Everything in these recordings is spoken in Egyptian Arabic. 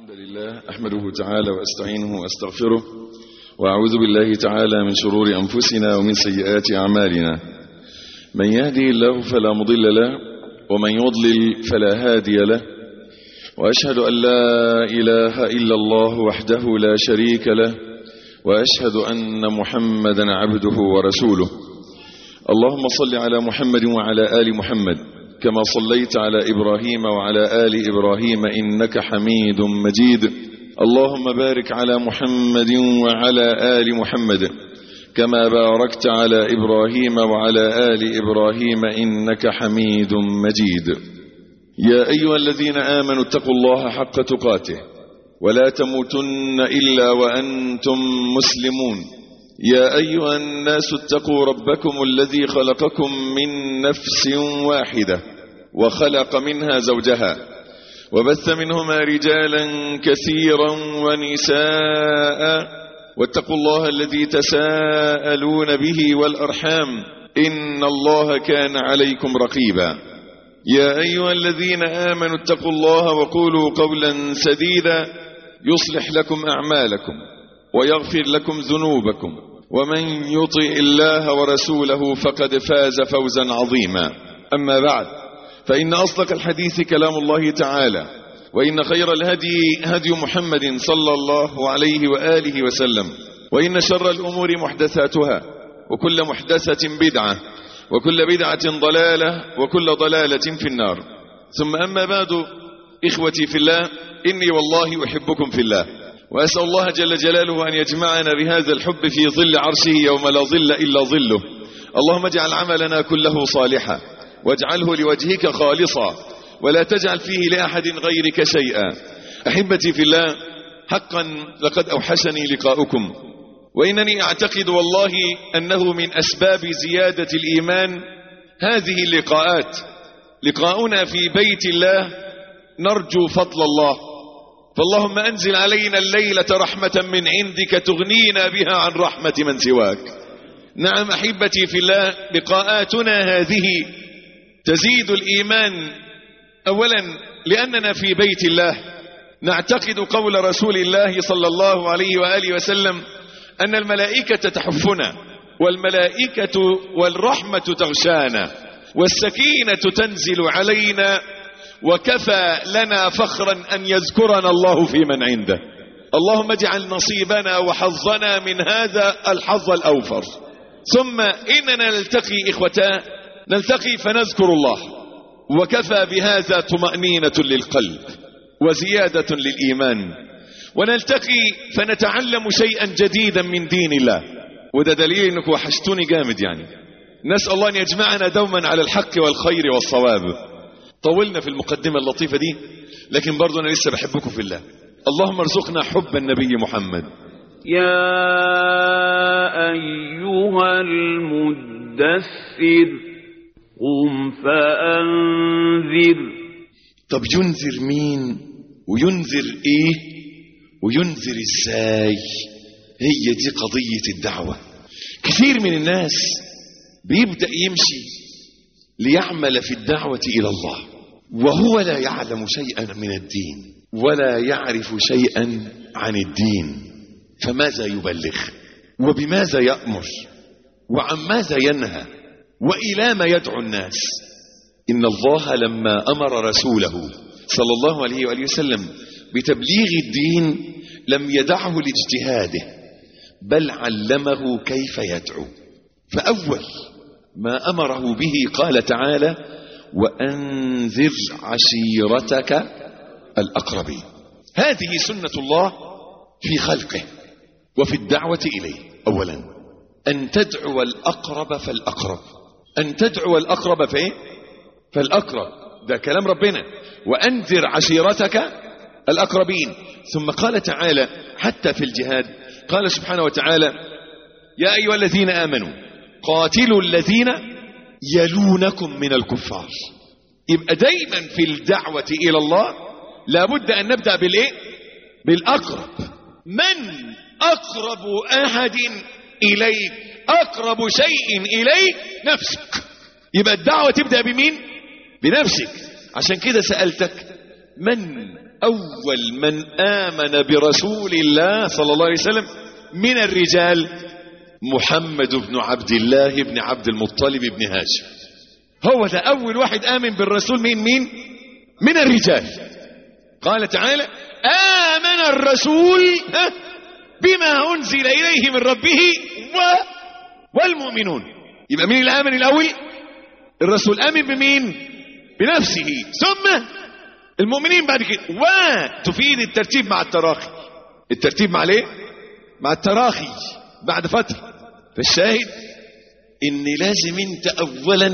الحمد لله أحمده تعالى وأستعينه وأستغفره وأعوذ بالله تعالى من شرور أنفسنا ومن سيئات أعمالنا من يهدي الله فلا مضل له ومن يضلل فلا هادي له وأشهد أن لا إله إلا الله وحده لا شريك له وأشهد أن محمدا عبده ورسوله اللهم صل على محمد وعلى آل محمد كما صليت على إبراهيم وعلى آل إبراهيم إنك حميد مجيد اللهم بارك على محمد وعلى آل محمد كما باركت على إبراهيم وعلى آل إبراهيم إنك حميد مجيد يا أيها الذين آمنوا اتقوا الله حق تقاته ولا تموتن إلا وأنتم مسلمون يا أيها الناس اتقوا ربكم الذي خلقكم من نفس واحدة وخلق منها زوجها وبث منهما رجالا كثيرا ونساء واتقوا الله الذي تساءلون به والأرحام إن الله كان عليكم رقيبا يا أيها الذين آمنوا اتقوا الله وقولوا قولا سديدا يصلح لكم أعمالكم ويغفر لكم ذنوبكم ومن يطع الله ورسوله فقد فاز فوزا عظيما أما بعد فإن أصدق الحديث كلام الله تعالى وإن خير الهدي هدي محمد صلى الله عليه وآله وسلم وإن شر الأمور محدثاتها وكل محدثة بدعة وكل بدعة ضلالة وكل ضلالة في النار ثم أما بعد إخوتي في الله إني والله أحبكم في الله وأسأل الله جل جلاله أن يجمعنا بهذا الحب في ظل عرشه يوم لا ظل إلا ظله اللهم اجعل عملنا كله صالحا واجعله لوجهك خالصا ولا تجعل فيه لأحد غيرك شيئا أحبتي في الله حقا لقد أوحشني لقاؤكم وإنني أعتقد والله أنه من أسباب زيادة الإيمان هذه اللقاءات لقاؤنا في بيت الله نرجو فضل الله فاللهم أنزل علينا الليلة رحمة من عندك تغنينا بها عن رحمة من سواك نعم أحبتي في الله لقاءاتنا هذه تزيد الإيمان أولا لأننا في بيت الله نعتقد قول رسول الله صلى الله عليه وآله وسلم أن الملائكة تحفنا والملائكة والرحمة تغشانا والسكينة تنزل علينا وكفى لنا فخرا أن يذكرنا الله في من عنده اللهم اجعل نصيبنا وحظنا من هذا الحظ الأوفر ثم إننا نلتقي إخوتا نلتقي فنذكر الله وكفى بهذا طمأنينة للقلب وزيادة للإيمان ونلتقي فنتعلم شيئا جديدا من دين الله وده دليل انك وحشتوني جامد يعني نسأل الله ان يجمعنا دوما على الحق والخير والصواب طولنا في المقدمة اللطيفة دي لكن برضو انا لسه بحبكم في الله اللهم ارزقنا حب النبي محمد يا أيها المدثر قم فأنذر طب ينذر مين وينذر ايه وينذر ازاي هي دي قضية الدعوة كثير من الناس بيبدأ يمشي ليعمل في الدعوة إلى الله وهو لا يعلم شيئا من الدين ولا يعرف شيئا عن الدين فماذا يبلغ وبماذا يأمر وعن ماذا ينهى وإلى ما يدعو الناس إن الله لما أمر رسوله صلى الله عليه وآله وسلم بتبليغ الدين لم يدعه لاجتهاده بل علمه كيف يدعو فأول ما أمره به قال تعالى وأنذر عشيرتك الأقربين هذه سنة الله في خلقه وفي الدعوة إليه أولا أن تدعو الأقرب فالأقرب أن تدعو الأقرب فإيه فالأقرب ده كلام ربنا وأنذر عشيرتك الأقربين ثم قال تعالى حتى في الجهاد قال سبحانه وتعالى يا أيها الذين آمنوا قاتلوا الذين يلونكم من الكفار يبقى دايما في الدعوة إلى الله لابد أن نبدأ بالإيه بالأقرب من أقرب أحد إليك أقرب شيء إليك نفسك يبقى الدعوة تبدأ بمين بنفسك عشان كده سألتك من أول من آمن برسول الله صلى الله عليه وسلم من الرجال محمد بن عبد الله بن عبد المطلب بن هاشم هو ده أول واحد آمن بالرسول مين مين من الرجال قال تعالى آمن الرسول ها، بما أنزل إليه من ربه و والمؤمنون يبقى مين اللي آمن الأول الرسول آمن بمين بنفسه ثم المؤمنين بعد كده وتفيد الترتيب مع التراخي الترتيب مع ليه مع التراخي بعد فترة فالشاهد ان لازم انت اولا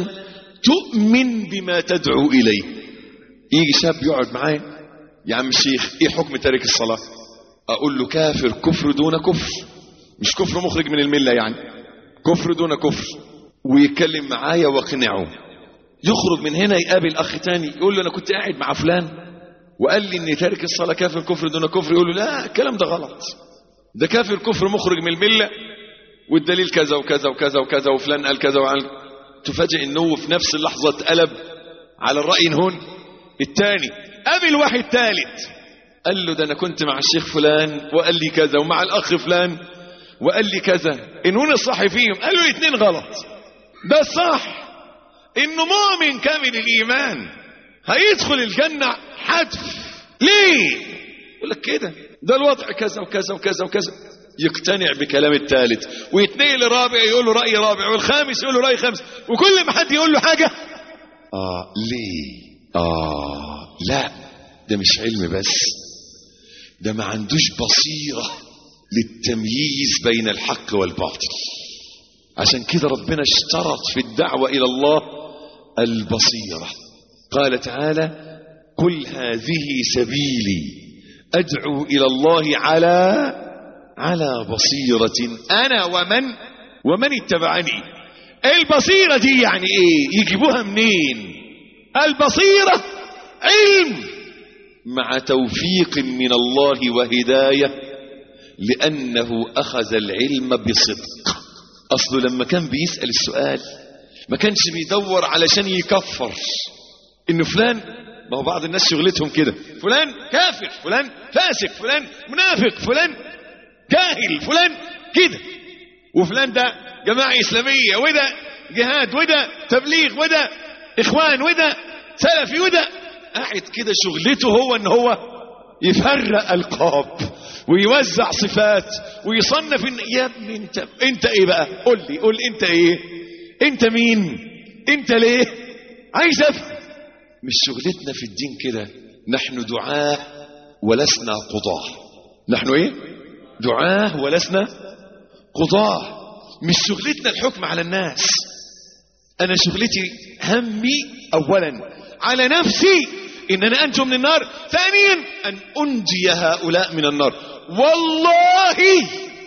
تؤمن بما تدعو اليه يجي شاب يقعد معايا يا عم الشيخ ايه حكم تارك الصلاة اقول له كافر كفر دون كفر مش كفر مخرج من الملة يعني كفر دون كفر ويتكلم معايا واقنعه يخرج من هنا يقابل اخ تاني يقول له انا كنت قاعد مع فلان وقال لي ان تارك الصلاه كافر كفر دون كفر يقول له لا الكلام ده غلط ده كافر كفر مخرج من المله والدليل كذا وكذا وكذا وكذا وفلان قال كذا وقال تفاجئ انه في نفس اللحظه اتقلب على الراي هون الثاني قابل واحد ثالث قال له ده انا كنت مع الشيخ فلان وقال لي كذا ومع الاخ فلان وقال لي كذا انون الصح فيهم قالوا الاثنين غلط ده الصح انه مؤمن كامل الايمان هيدخل الجنة حتف ليه يقول لك كده ده الوضع كذا وكذا وكذا وكذا يقتنع بكلام الثالث ويتنقل لرابع يقول له رأي رابع والخامس يقول له رأي خامس وكل ما حد يقول له حاجة اه ليه اه لا ده مش علم بس ده ما عندوش بصيرة للتمييز بين الحق والباطل عشان كده ربنا اشترط في الدعوة إلى الله البصيرة قال تعالى قل هذه سبيلي أدعو إلى الله على على بصيرة أنا ومن ومن اتبعني البصيرة دي يعني إيه يجيبوها منين البصيرة علم مع توفيق من الله وهداية لأنه أخذ العلم بصدق أصله لما كان بيسأل السؤال ما كانش بيدور علشان يكفر إنه فلان ما هو بعض الناس شغلتهم كده فلان كافر فلان فاسق فلان منافق فلان جاهل فلان كده وفلان ده جماعة إسلامية وده جهاد وده تبليغ وده إخوان وده سلفي وده قاعد كده شغلته هو إن هو يفرق ألقاب ويوزع صفات ويصنف إن يا ابني انت انت ايه بقى قول لي قول انت ايه انت مين انت ليه عايز افهم مش شغلتنا في الدين كده نحن دعاه ولسنا قضاه نحن ايه دعاه ولسنا قضاه مش شغلتنا الحكم على الناس انا شغلتي همي اولا على نفسي ان انا انجو من النار ثانيا ان انجي هؤلاء من النار والله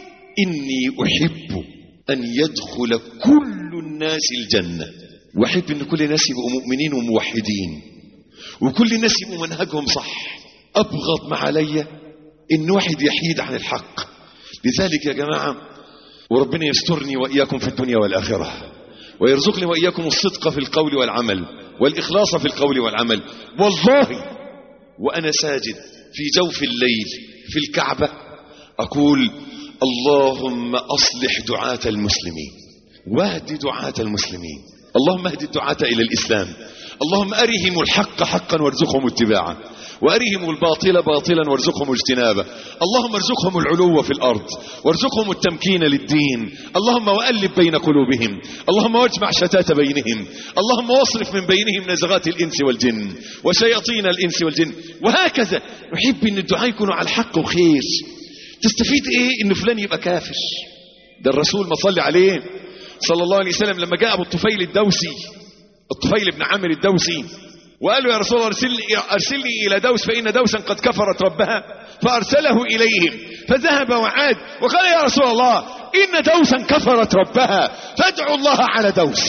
اني احب ان يدخل كل الناس الجنه واحب ان كل الناس يبقوا مؤمنين وموحدين وكل الناس يبقوا منهجهم صح ابغض ما علي ان واحد يحيد عن الحق لذلك يا جماعه وربنا يسترني واياكم في الدنيا والاخره ويرزقني واياكم الصدق في القول والعمل والاخلاص في القول والعمل والله وانا ساجد في جوف الليل في الكعبه اقول اللهم اصلح دعاه المسلمين واهد دعاه المسلمين اللهم اهد الدعاه الى الاسلام اللهم ارهم الحق حقا وارزقهم اتباعه وارهم الباطل باطلا وارزقهم اجتنابه اللهم ارزقهم العلو في الارض وارزقهم التمكين للدين اللهم والف بين قلوبهم اللهم واجمع شتات بينهم اللهم واصرف من بينهم نزغات الانس والجن وشياطين الانس والجن وهكذا نحب ان الدعاء يكونوا على الحق وخير تستفيد ايه ان فلان يبقى كافر ده الرسول ما صلي عليه صلى الله عليه وسلم لما جاء ابو الطفيل الدوسي الطفيل بن عامر الدوسي وقال له يا رسول الله ارسلني, ارسلني الى دوس فان دوسا قد كفرت ربها فارسله اليهم فذهب وعاد وقال يا رسول الله ان دوسا كفرت ربها فادعوا الله على دوس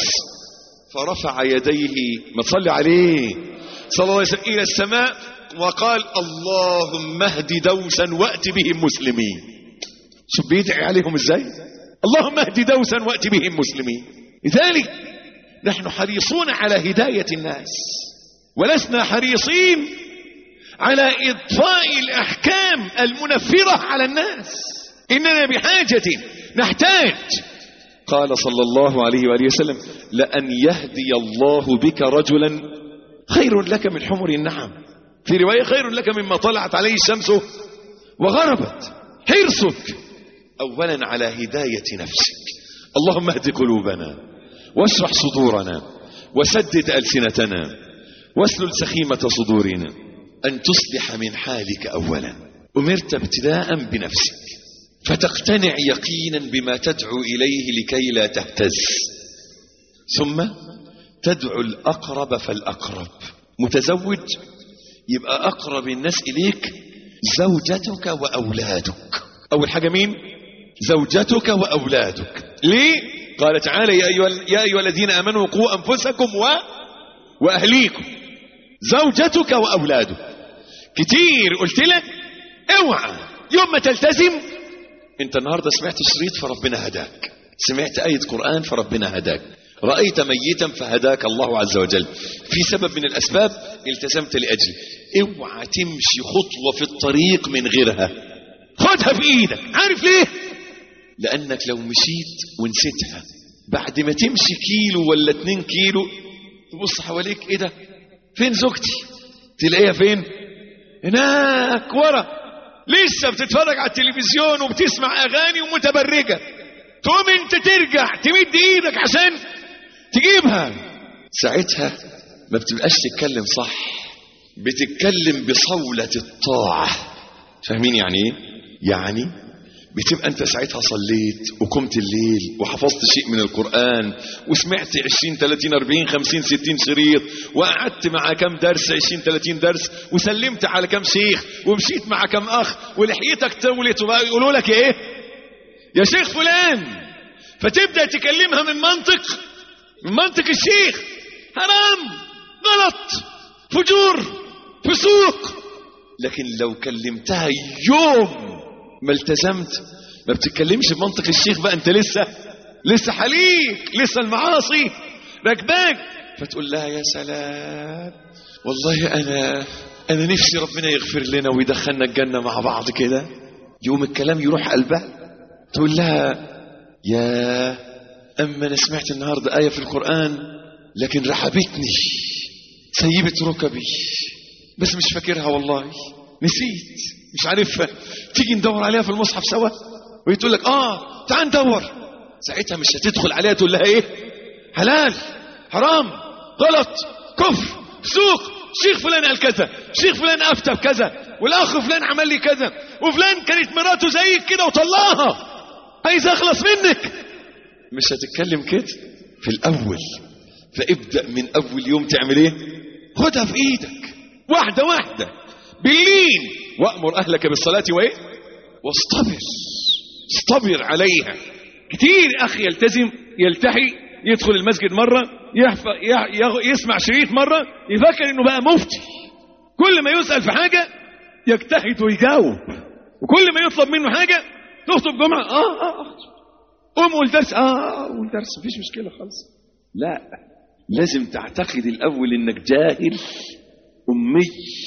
فرفع يديه ما تصلي عليه صلى الله عليه وسلم الى السماء وقال اللهم اهد دوسا وات بهم مسلمين شوف بيدعي عليهم ازاي اللهم اهد دوسا وات بهم مسلمين لذلك نحن حريصون على هدايه الناس ولسنا حريصين على إضفاء الأحكام المنفرة على الناس إننا بحاجة نحتاج قال صلى الله عليه وآله وسلم لأن يهدي الله بك رجلا خير لك من حمر النعم في رواية خير لك مما طلعت عليه الشمس وغربت حرصك أولا على هداية نفسك اللهم اهد قلوبنا واشرح صدورنا وسدد ألسنتنا واسلل سخيمة صدورنا أن تصلح من حالك أولا أمرت ابتداء بنفسك فتقتنع يقينا بما تدعو إليه لكي لا تهتز ثم تدعو الأقرب فالأقرب متزوج يبقى أقرب الناس إليك زوجتك وأولادك أول حاجة مين زوجتك وأولادك ليه قال تعالى يا أيها, يا أيها الذين آمنوا قوا أنفسكم و... وأهليكم زوجتك وأولادك كتير قلت لك اوعى يوم ما تلتزم انت النهاردة سمعت شريط فربنا هداك سمعت آية قرآن فربنا هداك رأيت ميتا فهداك الله عز وجل في سبب من الأسباب التزمت لأجله اوعى تمشي خطوة في الطريق من غيرها خدها في ايدك عارف ليه لأنك لو مشيت ونسيتها بعد ما تمشي كيلو ولا اتنين كيلو تبص حواليك ايه ده فين زوجتي تلاقيها فين هناك ورا لسه بتتفرج على التلفزيون وبتسمع اغاني ومتبرجه تقوم انت ترجع تمد ايدك عشان تجيبها ساعتها ما بتبقاش تتكلم صح بتتكلم بصولة الطاعة فاهمين يعني ايه يعني بتبقى انت ساعتها صليت وقمت الليل وحفظت شيء من القرآن وسمعت 20 30 40 50 60 شريط وقعدت مع كم درس 20 30 درس وسلمت على كم شيخ ومشيت مع كم اخ ولحيتك طولت وبقى يقولوا لك ايه يا شيخ فلان فتبدأ تكلمها من منطق من منطق الشيخ حرام غلط فجور فسوق لكن لو كلمتها يوم ما التزمت ما بتتكلمش بمنطق الشيخ بقى انت لسه لسه حليك لسه المعاصي راكباك فتقول لها يا سلام والله انا انا نفسي ربنا يغفر لنا ويدخلنا الجنه مع بعض كده يوم الكلام يروح قلبها تقول لها يا اما انا سمعت النهارده ايه في القران لكن رحبتني سيبت ركبي بس مش فاكرها والله نسيت مش عارفها تيجي ندور عليها في المصحف سوا وهي تقول لك اه تعال ندور ساعتها مش هتدخل عليها تقول لها ايه حلال حرام غلط كفر سوق شيخ فلان قال كذا شيخ فلان افتى بكذا والاخ فلان عمل لي كذا وفلان كانت مراته زيك كده وطلعها عايز اخلص منك مش هتتكلم كده في الاول فابدا من اول يوم تعمل ايه خدها في ايدك واحده واحده باللين وامر اهلك بالصلاه وايه واصطبر اصطبر عليها كتير اخ يلتزم يلتحي يدخل المسجد مره يحف... يح... يسمع شريط مره يفكر انه بقى مفتي كل ما يسال في حاجه يجتهد ويجاوب وكل ما يطلب منه حاجه تخطب جمعه اه اه اه قوم قول درس اه قول درس مفيش مشكله خالص لا لازم تعتقد الاول انك جاهل امي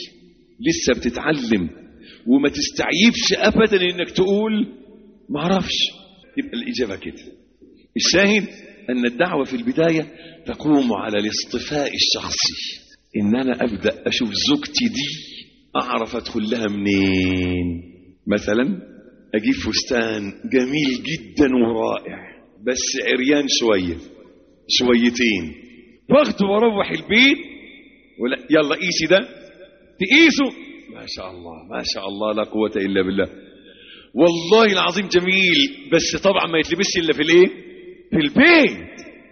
لسه بتتعلم وما تستعيبش ابدا انك تقول ما اعرفش يبقى الاجابه كده الشاهد ان الدعوه في البدايه تقوم على الاصطفاء الشخصي ان انا ابدا اشوف زوجتي دي اعرف ادخل لها منين مثلا اجيب فستان جميل جدا ورائع بس عريان شويه شويتين واخده واروح البيت ولا يلا قيسي ده تقيسه ما شاء الله ما شاء الله لا قوة إلا بالله والله العظيم جميل بس طبعا ما يتلبسش إلا في الإيه في البيت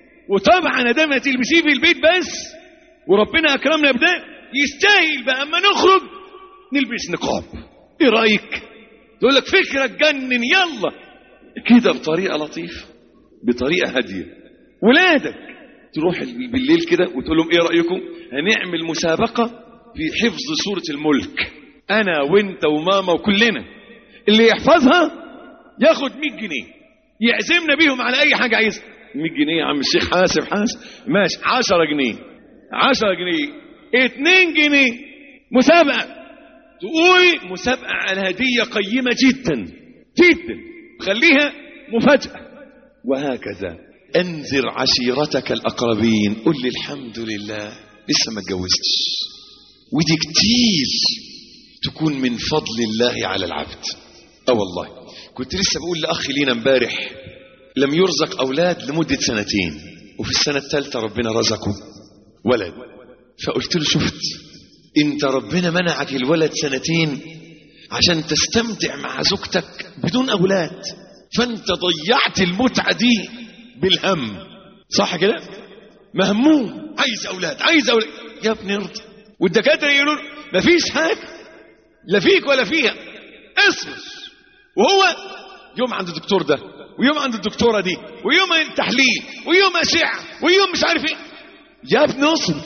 وطبعا ده ما تلبسيه في البيت بس وربنا أكرمنا بده يستاهل بقى أما نخرج نلبس نقاب إيه رأيك تقول لك فكرة تجنن يلا كده بطريقة لطيفة بطريقة هادية ولادك تروح بالليل كده وتقول لهم ايه رأيكم هنعمل مسابقة في حفظ سورة الملك انا وانت وماما وكلنا اللي يحفظها ياخد 100 جنيه يعزمنا بيهم على اي حاجة عايزها 100 جنيه يا عم الشيخ حاسب حاسب ماشي 10 جنيه 10 جنيه 2 جنيه مسابقة تقول مسابقة على هدية قيمة جدا جدا خليها مفاجأة وهكذا انذر عشيرتك الاقربين قل لي الحمد لله لسه ما اتجوزتش ودي كتير تكون من فضل الله على العبد اه والله كنت لسه بقول لاخ لينا امبارح لم يرزق اولاد لمده سنتين وفي السنه الثالثه ربنا رزقه ولد فقلت له شفت انت ربنا منعك الولد سنتين عشان تستمتع مع زوجتك بدون اولاد فانت ضيعت المتعه دي بالهم صح كده مهموم عايز اولاد عايز اولاد يا ابني ارضى والدكاترة يقولون مفيش حاجة لا فيك ولا فيها اصبر وهو يوم عند الدكتور ده ويوم عند الدكتورة دي ويوم تحليل ويوم أشعة ويوم مش عارف ايه يا ابني اصبر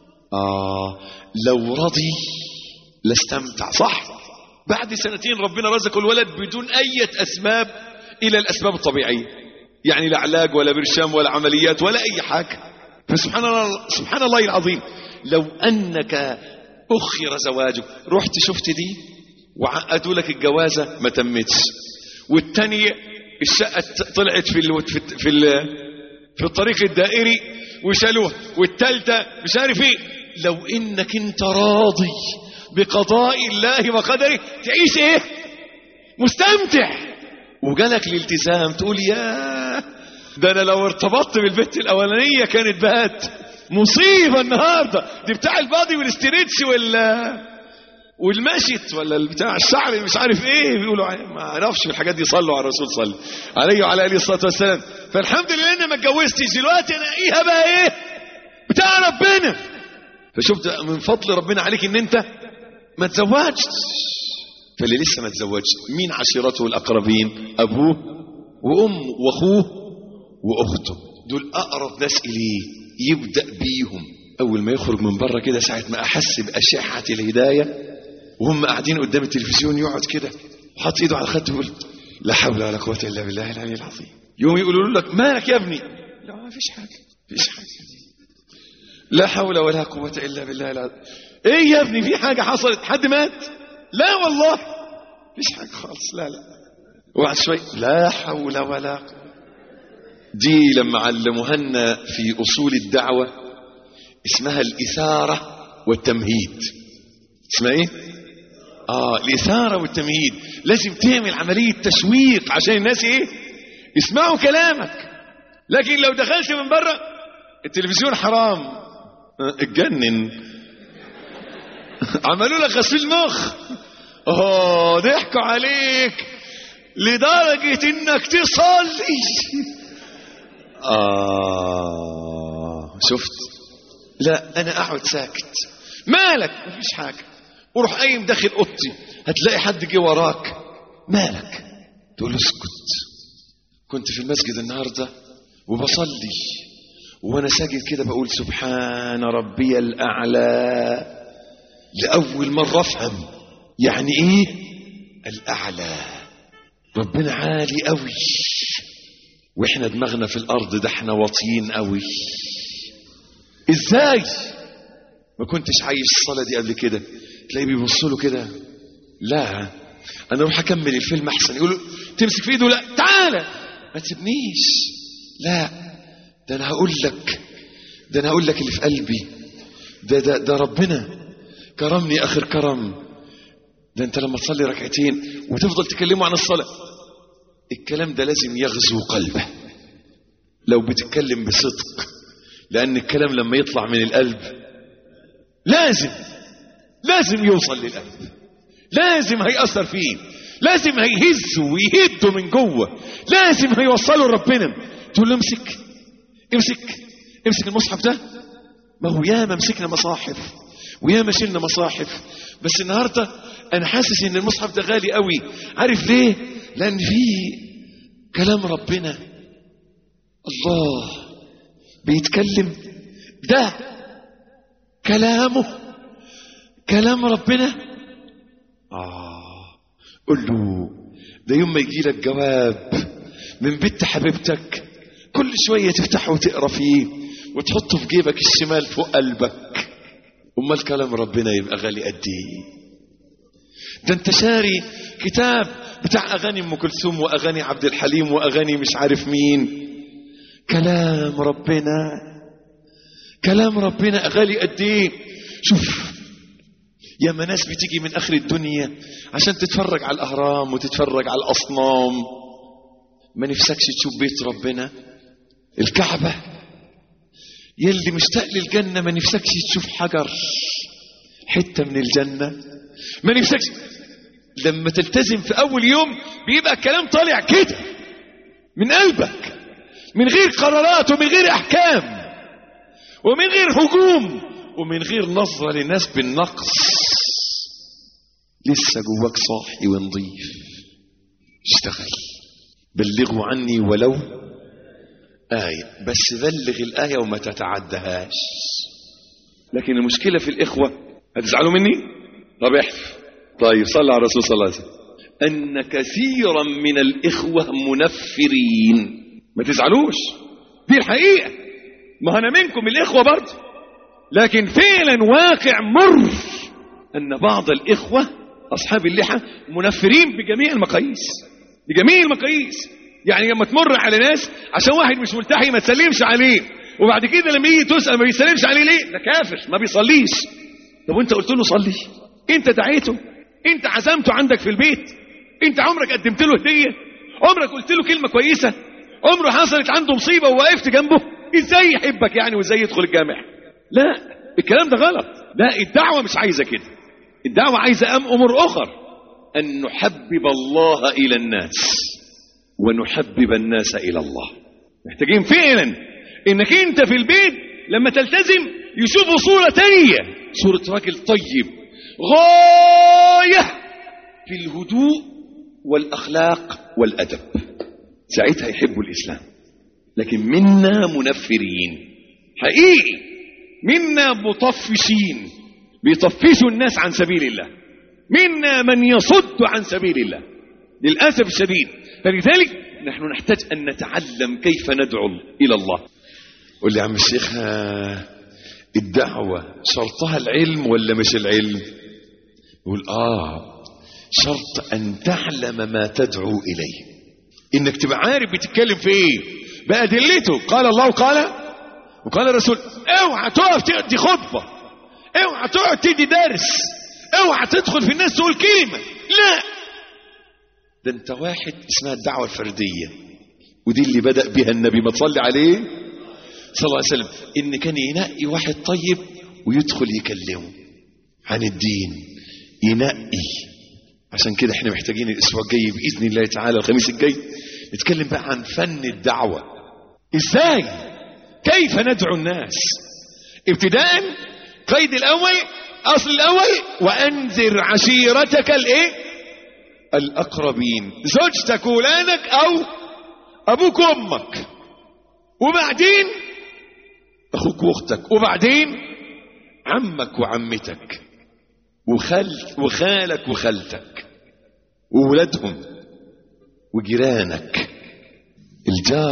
آه لو رضي لاستمتع صح بعد سنتين ربنا رزقه الولد بدون أي أسباب إلى الأسباب الطبيعية يعني لا علاج ولا برشام ولا عمليات ولا أي حاجة فسبحان الله سبحان الله العظيم لو أنك أخر زواجك رحت شفت دي وعقدوا لك الجوازة ما تمتش والتانية الشقة طلعت في ال في ال في, ال في الطريق الدائري وشالوها والتالتة مش عارف ايه لو انك انت راضي بقضاء الله وقدره تعيش ايه مستمتع وجالك الالتزام تقول يا ده انا لو ارتبطت بالبنت الاولانيه كانت بقت مصيبه النهارده دي بتاع البادي والاستريتش ولا والمشت ولا بتاع الشعر مش عارف ايه بيقولوا ما اعرفش الحاجات دي صلوا على الرسول صلى عليه وعلى اله الصلاه والسلام فالحمد لله اني ما اتجوزتش دلوقتي الاقيها بقى ايه بتاع ربنا فشفت من فضل ربنا عليك ان انت ما تزوجتش فاللي لسه ما تزوجش مين عشيرته الاقربين ابوه وامه واخوه واخته دول اقرب ناس اليه يبدا بيهم اول ما يخرج من بره كده ساعه ما احس باشعه الهدايه وهم قاعدين قدام التلفزيون يقعد كده وحاطط ايده على خده يقول لا حول ولا قوه الا بالله العلي العظيم يوم يقولوا لك مالك يا ابني لا ما فيش حاجه مفيش حاجه لا حول ولا قوه الا بالله العظيم ايه يا ابني في حاجه حصلت حد مات لا والله مفيش حاجه خالص لا لا وبعد شوي لا حول ولا قوه دي لما علموها لنا في اصول الدعوه اسمها الاثاره والتمهيد اسمها ايه اه الاثاره والتمهيد لازم تعمل عمليه تشويق عشان الناس ايه يسمعوا كلامك لكن لو دخلت من بره التلفزيون حرام آه، اتجنن عملوا لك غسيل مخ اه ضحكوا عليك لدرجة انك تصلي اه شفت لا انا اقعد ساكت مالك مفيش حاجة وروح قايم داخل اوضتي هتلاقي حد جه وراك مالك تقول له اسكت كنت في المسجد النهارده وبصلي وانا ساجد كده بقول سبحان ربي الاعلى لاول مره افهم يعني ايه الاعلى ربنا عالي قوي واحنا دماغنا في الارض ده احنا واطيين قوي ازاي ما كنتش عايش الصلاه دي قبل كده تلاقيه بيبص له كده لا انا اروح اكمل الفيلم احسن يقول له تمسك في ايده لا تعالى ما تسيبنيش لا ده انا هقول لك ده انا هقول لك اللي في قلبي ده ده ده ربنا كرمني اخر كرم ده انت لما تصلي ركعتين وتفضل تكلمه عن الصلاه الكلام ده لازم يغزو قلبه لو بتتكلم بصدق لان الكلام لما يطلع من القلب لازم لازم يوصل للقلب لازم هيأثر فيه لازم هيهزه ويهده من جوه لازم هيوصله لربنا تقول له امسك امسك امسك المصحف ده ما هو ياما مسكنا مصاحف وياما شلنا مصاحف بس النهارده انا حاسس ان المصحف ده غالي قوي عارف ليه لان فيه كلام ربنا الله بيتكلم ده كلامه كلام ربنا آه قل له ده يوم ما يجي لك جواب من بنت حبيبتك كل شوية تفتحه وتقرا فيه وتحطه في جيبك الشمال فوق قلبك أمال كلام ربنا يبقى غالي قد إيه ده انت شاري كتاب بتاع اغاني ام كلثوم واغاني عبد الحليم واغاني مش عارف مين كلام ربنا كلام ربنا اغالي قد ايه شوف يا ما ناس بتيجي من اخر الدنيا عشان تتفرج على الاهرام وتتفرج على الاصنام ما نفسكش تشوف بيت ربنا الكعبه يلي مشتاق للجنه ما نفسكش تشوف حجر حته من الجنه ما نفسكش لما تلتزم في اول يوم بيبقى الكلام طالع كده من قلبك من غير قرارات ومن غير احكام ومن غير هجوم ومن غير نظرة للناس بالنقص لسه جواك صاحي ونظيف اشتغل بلغوا عني ولو آية بس بلغ الآية وما تتعدهاش لكن المشكلة في الإخوة هتزعلوا مني؟ طب احلف طيب صلى على الرسول صلى الله عليه وسلم أن كثيرا من الإخوة منفرين ما تزعلوش دي الحقيقة ما أنا منكم الإخوة برضه لكن فعلا واقع مر أن بعض الإخوة أصحاب اللحى منفرين بجميع المقاييس بجميع المقاييس يعني لما تمر على ناس عشان واحد مش ملتحي ما تسلمش عليه وبعد كده لما يجي تسأل ما بيسلمش عليه ليه ده كافر ما بيصليش طب وانت قلت له صلي انت دعيته انت عزمته عندك في البيت انت عمرك قدمت له هديه عمرك قلت له كلمه كويسه عمره حصلت عنده مصيبه ووقفت جنبه ازاي يحبك يعني وازاي يدخل الجامع لا الكلام ده غلط لا الدعوه مش عايزه كده الدعوه عايزه ام امور اخر ان نحبب الله الى الناس ونحبب الناس الى الله محتاجين فعلا انك انت في البيت لما تلتزم يشوفوا صوره تانية صوره راجل طيب غايه في الهدوء والاخلاق والادب ساعتها يحبوا الاسلام لكن منا منفرين حقيقي منا مطفشين بيطفشوا الناس عن سبيل الله منا من يصد عن سبيل الله للاسف الشديد فلذلك نحن نحتاج ان نتعلم كيف ندعو الى الله قول لي يا عم الشيخ ها، الدعوه شرطها العلم ولا مش العلم يقول اه شرط ان تعلم ما تدعو اليه انك تبقى عارف بتتكلم في ايه بادلته قال الله وقال وقال الرسول اوعى تقف تدي خطبه اوعى تقعد تدي درس اوعى تدخل في الناس تقول كلمه لا ده انت واحد اسمها الدعوه الفرديه ودي اللي بدا بها النبي ما تصلي عليه صلى الله عليه وسلم ان كان ينقي واحد طيب ويدخل يكلمه عن الدين ينقي عشان كده احنا محتاجين الاسبوع الجاي باذن الله تعالى الخميس الجاي نتكلم بقى عن فن الدعوه ازاي كيف ندعو الناس ابتداء قيد الاول اصل الاول وانذر عشيرتك الايه الاقربين زوجتك ولادك او ابوك وامك وبعدين اخوك واختك وبعدين عمك وعمتك وخال وخالك وخالتك وولادهم وجيرانك الجار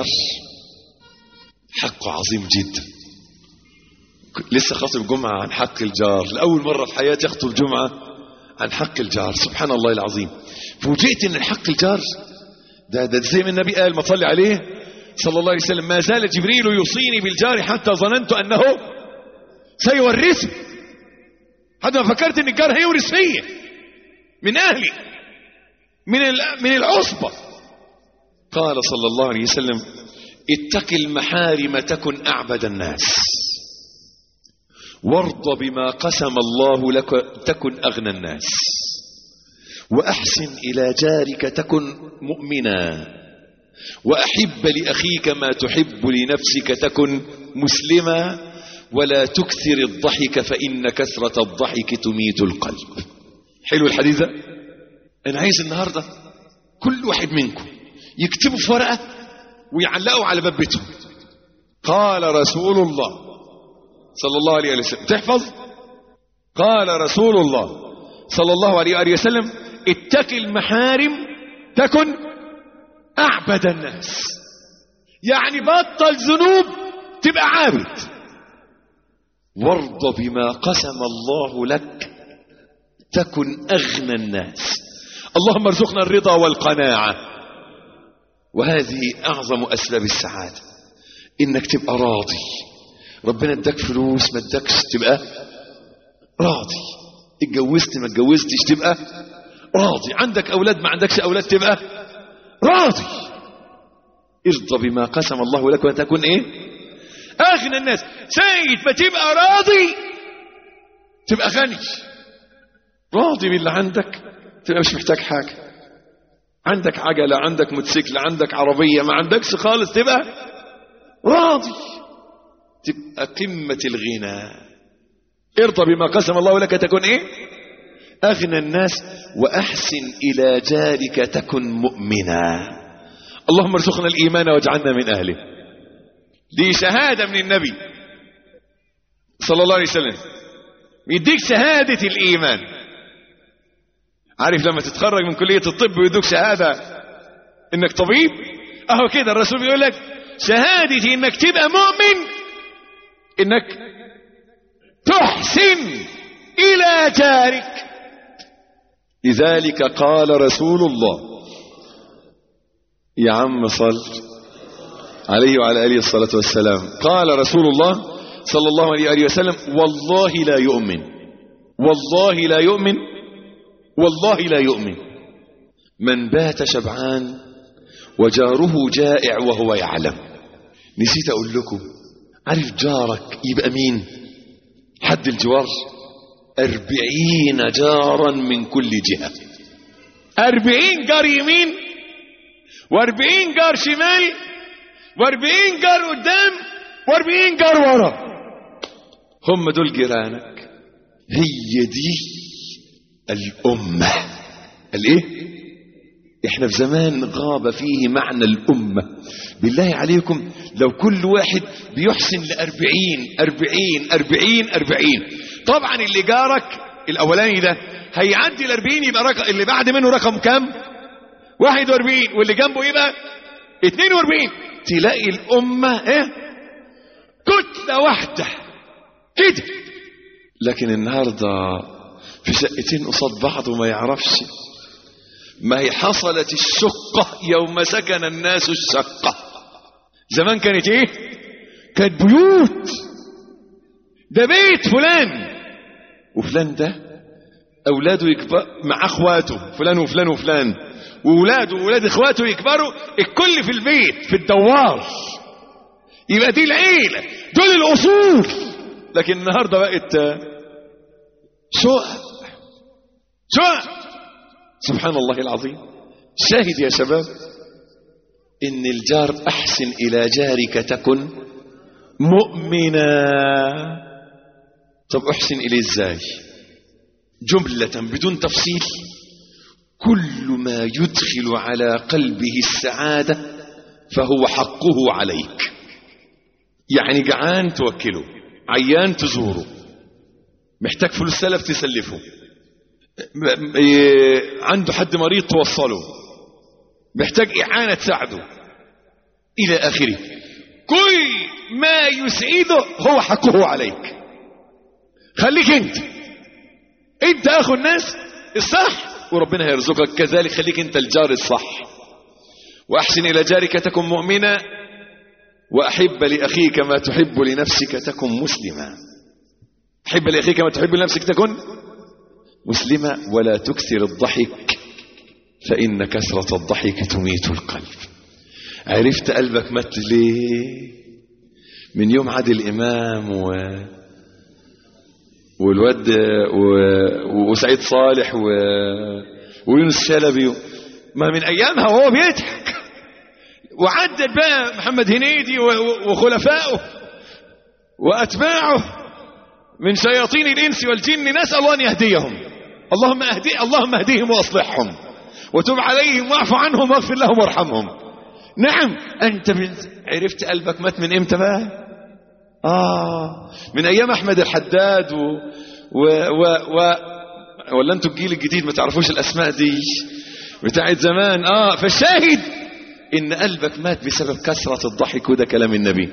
حقه عظيم جدا لسه خاطب جمعة عن حق الجار لأول مرة في حياتي أخطب جمعة عن حق الجار سبحان الله العظيم فوجئت ان حق الجار ده ده زي ما النبي قال ما تصلي عليه صلى الله عليه وسلم ما زال جبريل يوصيني بالجار حتى ظننت انه سيورثه حتى ما فكرت ان الجار هيورث فيا من اهلي من من العصبه قال صلى الله عليه وسلم اتق المحارم تكن اعبد الناس وارض بما قسم الله لك تكن اغنى الناس واحسن الى جارك تكن مؤمنا واحب لاخيك ما تحب لنفسك تكن مسلما ولا تكثر الضحك فان كثره الضحك تميت القلب حلو الحديث ده انا عايز النهارده كل واحد منكم يكتبوا في ورقه ويعلقوا على باب بيتهم قال رسول الله صلى الله عليه وسلم تحفظ قال رسول الله صلى الله عليه وآله وسلم اتق المحارم تكن أعبد الناس يعني بطل ذنوب تبقى عابد وارض بما قسم الله لك تكن أغنى الناس اللهم ارزقنا الرضا والقناعة وهذه أعظم أسباب السعادة إنك تبقى راضي ربنا اداك فلوس ما اداكش تبقى راضي اتجوزت ما اتجوزتش تبقى راضي عندك أولاد ما عندكش أولاد تبقى راضي ارضى بما قسم الله لك وتكون ايه اغنى الناس سيد ما تبقى راضي تبقى غني راضي باللي عندك تبقى مش محتاج حاجة عندك عجلة عندك موتوسيكل عندك عربية ما عندكش خالص تبقى راضي تبقى قمة الغنى ارضى بما قسم الله لك تكون ايه اغنى الناس واحسن الى جارك تكن مؤمنا اللهم ارزقنا الايمان واجعلنا من اهله دي شهاده من النبي صلى الله عليه وسلم يديك شهاده الايمان عارف لما تتخرج من كليه الطب ويدوك شهاده انك طبيب اهو كده الرسول بيقول لك شهادتي انك تبقى مؤمن انك تحسن الى جارك لذلك قال رسول الله يا عم صل عليه وعلى اله الصلاه والسلام قال رسول الله صلى الله عليه وآله وسلم والله لا يؤمن والله لا يؤمن والله لا يؤمن من بات شبعان وجاره جائع وهو يعلم نسيت اقول لكم عارف جارك يبقى مين حد الجوار أربعين جارا من كل جهة أربعين جار يمين وأربعين جار شمال وأربعين جار قدام وأربعين جار ورا هم دول جيرانك هي دي الأمة الإيه؟ احنا في زمان غاب فيه معنى الأمة بالله عليكم لو كل واحد بيحسن لأربعين أربعين أربعين أربعين طبعا اللي جارك الأولاني ده هيعدي الأربعين يبقى رقم اللي بعد منه رقم كام واحد واربعين واللي جنبه يبقى اتنين واربعين تلاقي الأمة ايه كتلة واحدة كده لكن النهاردة في شقتين قصاد بعض وما يعرفش ما هي حصلت الشقة يوم سكن الناس الشقة زمان كانت ايه كانت بيوت ده بيت فلان وفلان ده اولاده يكبر مع اخواته فلان وفلان وفلان واولاده واولاد اخواته يكبروا الكل في البيت في الدوار يبقى دي العيلة دول الاصول لكن النهاردة بقت شقق شقق سبحان الله العظيم شاهد يا شباب ان الجار احسن الى جارك تكن مؤمنا طب احسن اليه ازاي جملة بدون تفصيل كل ما يدخل على قلبه السعادة فهو حقه عليك يعني جعان توكله عيان تزوره محتاج فلوس سلف تسلفه عنده حد مريض توصله محتاج إعانة تساعده إلى آخره كل ما يسعده هو حقه عليك خليك انت انت اخو الناس الصح وربنا هيرزقك كذلك خليك انت الجار الصح واحسن الى جارك تكن مؤمنا واحب لاخيك ما تحب لنفسك تكن مسلما احب لاخيك ما تحب لنفسك تكن مسلمة ولا تكثر الضحك فإن كثرة الضحك تميت القلب عرفت قلبك مات ليه من يوم عادل إمام و... والواد و... وسعيد صالح و... ويونس شلبي ما من أيامها وهو بيضحك وعدد بقى محمد هنيدي و... وخلفائه وأتباعه من شياطين الإنس والجن نسأل الله أن يهديهم اللهم اهدي اللهم اهديهم واصلحهم وتب عليهم واعف عنهم واغفر لهم وارحمهم نعم انت من عرفت قلبك مات من امتى بقى اه من ايام احمد الحداد و, و... و... و... ولا انتوا الجيل الجديد ما تعرفوش الاسماء دي بتاعت زمان اه فالشاهد ان قلبك مات بسبب كثرة الضحك وده كلام النبي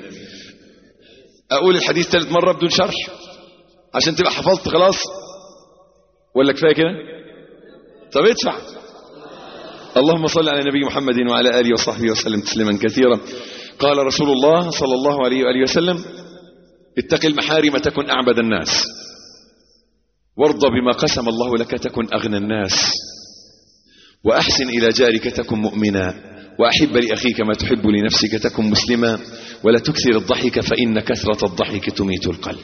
اقول الحديث ثالث مرة بدون شرح عشان تبقى حفظت خلاص ولا كفايه كده طب ادفع اللهم صل على نبي محمد وعلى اله وصحبه وسلم تسليما كثيرا قال رسول الله صلى الله عليه واله وسلم اتق المحارم تكن اعبد الناس وارض بما قسم الله لك تكن اغنى الناس واحسن الى جارك تكن مؤمنا واحب لاخيك ما تحب لنفسك تكن مسلما ولا تكثر الضحك فان كثره الضحك تميت القلب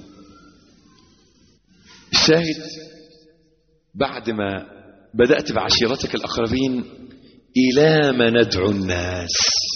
الشاهد بعد ما بدأت بعشيرتك الأقربين إلى ما ندعو الناس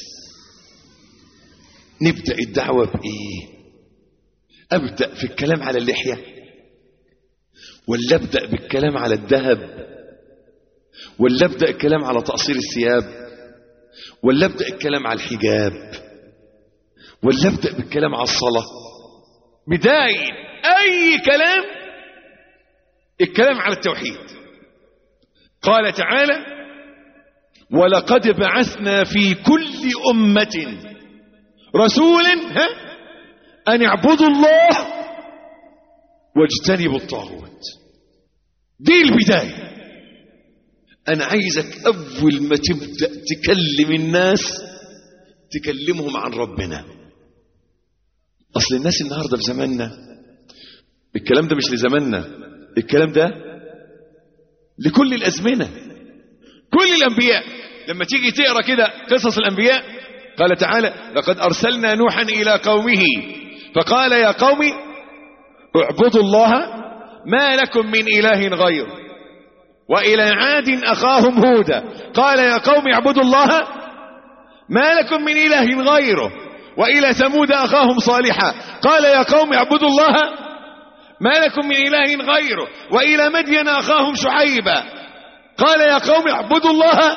نبدأ الدعوة بإيه أبدأ في الكلام على اللحية ولا أبدأ بالكلام على الذهب ولا أبدأ الكلام على تقصير الثياب ولا أبدأ الكلام على الحجاب ولا أبدأ بالكلام على الصلاة بداية أي كلام الكلام على التوحيد قال تعالى ولقد بعثنا في كل أمة رسولا ها أن اعبدوا الله واجتنبوا الطاغوت دي البداية أنا عايزك أول ما تبدأ تكلم الناس تكلمهم عن ربنا أصل الناس النهاردة في زماننا الكلام ده مش لزماننا الكلام ده لكل الأزمنة كل الأنبياء لما تيجي تقرأ كده قصص الأنبياء قال تعالى لقد أرسلنا نوحا إلى قومه فقال يا قوم اعبدوا الله ما لكم من إله غيره وإلى عاد أخاهم هودا قال يا قوم اعبدوا الله ما لكم من إله غيره وإلى ثمود أخاهم صالحا قال يا قوم اعبدوا الله ما لكم من إله غيره وإلى مدين أخاهم شعيبا قال يا قوم اعبدوا الله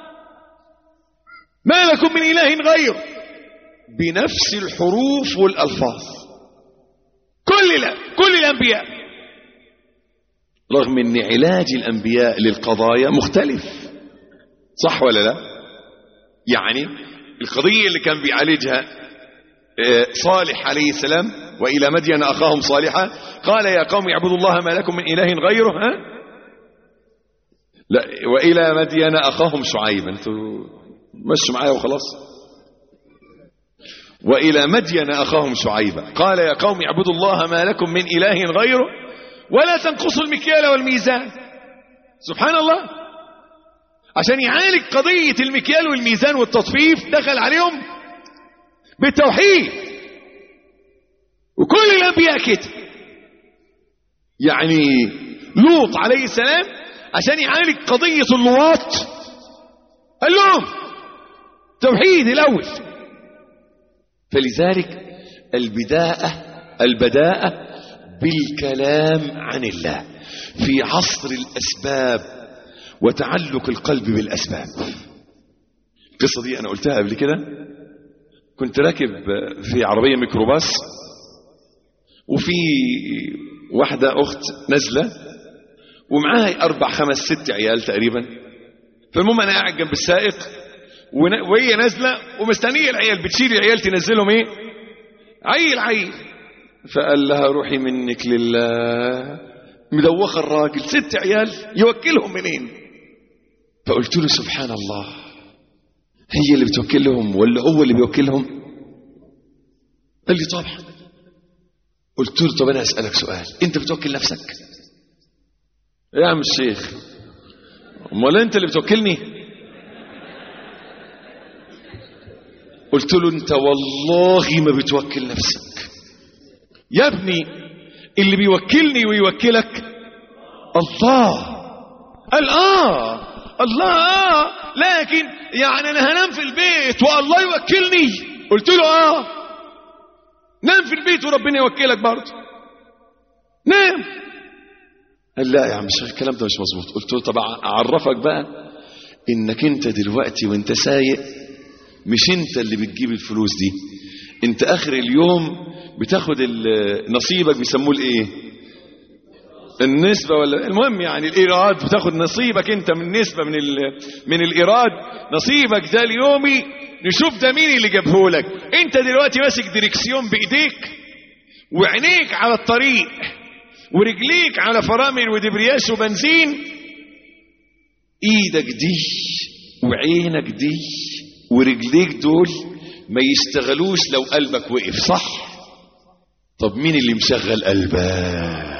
ما لكم من إله غيره بنفس الحروف والألفاظ كل لا كل الأنبياء رغم أن علاج الأنبياء للقضايا مختلف صح ولا لا يعني القضية اللي كان بيعالجها صالح عليه السلام وإلى مدين أخاهم صالحا قال يا قوم اعبدوا الله ما لكم من إله غيره ها؟ لا وإلى مدين أخاهم شعيبا انتوا مشوا معايا وخلاص وإلى مدين أخاهم شعيبا قال يا قوم اعبدوا الله ما لكم من إله غيره ولا تنقصوا المكيال والميزان سبحان الله عشان يعالج قضية المكيال والميزان والتطفيف دخل عليهم بالتوحيد وكل الأنبياء كده يعني لوط عليه السلام عشان يعالج قضية اللواط قال لهم توحيد الأول فلذلك البداءة البداءة بالكلام عن الله في عصر الأسباب وتعلق القلب بالأسباب القصة دي أنا قلتها قبل كده كنت راكب في عربية ميكروباص وفي واحدة أخت نزلة ومعاها أربع خمس ست عيال تقريبا فالمهم أنا قاعد جنب السائق وهي نازلة ومستنية العيال بتشيل العيال تنزلهم إيه عيل عيل فقال لها روحي منك لله مدوخة الراجل ست عيال يوكلهم منين فقلت له سبحان الله هي اللي بتوكلهم ولا هو اللي بيوكلهم قال لي طبعا قلت له طب انا اسالك سؤال انت بتوكل نفسك يا عم الشيخ امال انت اللي بتوكلني قلت له انت والله ما بتوكل نفسك يا ابني اللي بيوكلني ويوكلك الله قال اه الله آه لكن يعني انا هنام في البيت والله يوكلني قلت له اه نام في البيت وربنا يوكلك برضه نام قال لا يا عم الشيخ الكلام ده مش مظبوط قلت له طب اعرفك بقى انك انت دلوقتي وانت سايق مش انت اللي بتجيب الفلوس دي انت اخر اليوم بتاخد نصيبك بيسموه الايه النسبة ولا المهم يعني الإيراد بتاخد نصيبك أنت من نسبة من من الإيراد نصيبك ده اليومي نشوف ده مين اللي جابه لك أنت دلوقتي ماسك ديركسيون بإيديك وعينيك على الطريق ورجليك على فرامل ودبرياس وبنزين ايدك دي وعينك دي ورجليك دول ما يشتغلوش لو قلبك وقف صح طب مين اللي مشغل قلبك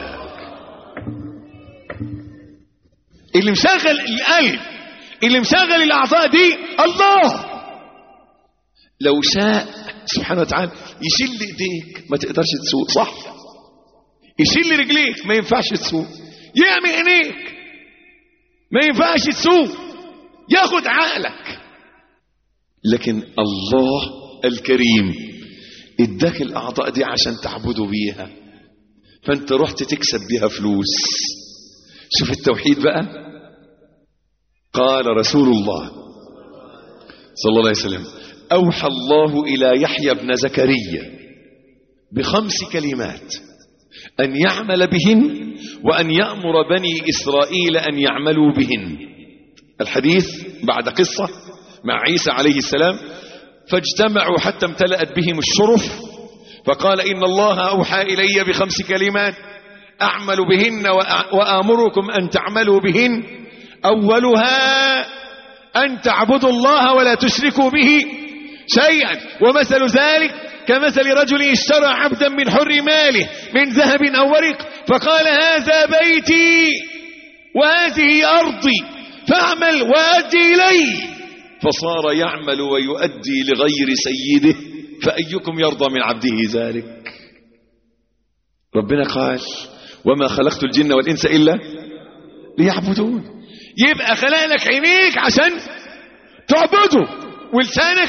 اللي مشغل القلب اللي مشغل الاعضاء دي الله لو شاء سبحانه وتعالى يشيل ايديك ما تقدرش تسوق صح يشيل رجليك ما ينفعش تسوق يعمل عينيك ما ينفعش تسوق ياخد عقلك لكن الله الكريم اداك الاعضاء دي عشان تعبده بيها فانت رحت تكسب بيها فلوس شوف التوحيد بقى قال رسول الله صلى الله عليه وسلم اوحى الله الى يحيى بن زكريا بخمس كلمات ان يعمل بهن وان يامر بني اسرائيل ان يعملوا بهن الحديث بعد قصه مع عيسى عليه السلام فاجتمعوا حتى امتلأت بهم الشرف فقال إن الله أوحى إلي بخمس كلمات أعمل بهن وآمركم أن تعملوا بهن أولها أن تعبدوا الله ولا تشركوا به شيئا ومثل ذلك كمثل رجل اشترى عبدا من حر ماله من ذهب أو ورق فقال هذا بيتي وهذه أرضي فاعمل وأدي إلي فصار يعمل ويؤدي لغير سيده فأيكم يرضى من عبده ذلك ربنا قال وما خلقت الجن والإنس إلا ليعبدون يبقى خلق لك عينيك عشان تعبده ولسانك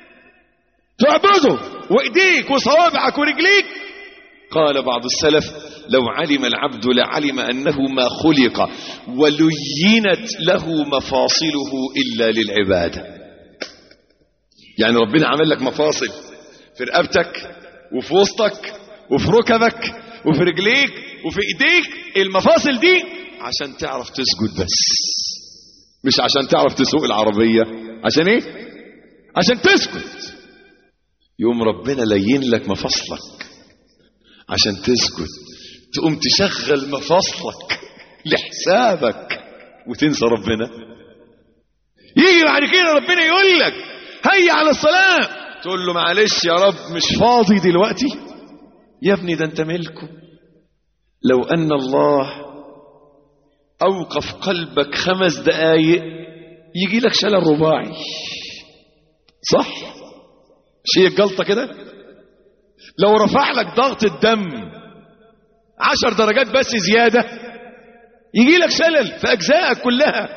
تعبده وايديك وصوابعك ورجليك قال بعض السلف لو علم العبد لعلم أنه ما خلق ولينت له مفاصله إلا للعبادة يعني ربنا عمل لك مفاصل في رقبتك وفي وسطك وفي ركبك وفي رجليك وفي ايديك المفاصل دي عشان تعرف تسجد بس مش عشان تعرف تسوق العربية عشان ايه عشان تسجد يوم ربنا لين لك مفاصلك عشان تسجد تقوم تشغل مفاصلك لحسابك وتنسى ربنا يجي بعد كده ربنا يقول لك هيا على الصلاة تقول له معلش يا رب مش فاضي دلوقتي يا ابني ده انت ملكه لو ان الله اوقف قلبك خمس دقايق يجي لك شلل رباعي صح شيء جلطه كده لو رفع لك ضغط الدم عشر درجات بس زيادة يجي لك شلل في أجزائك كلها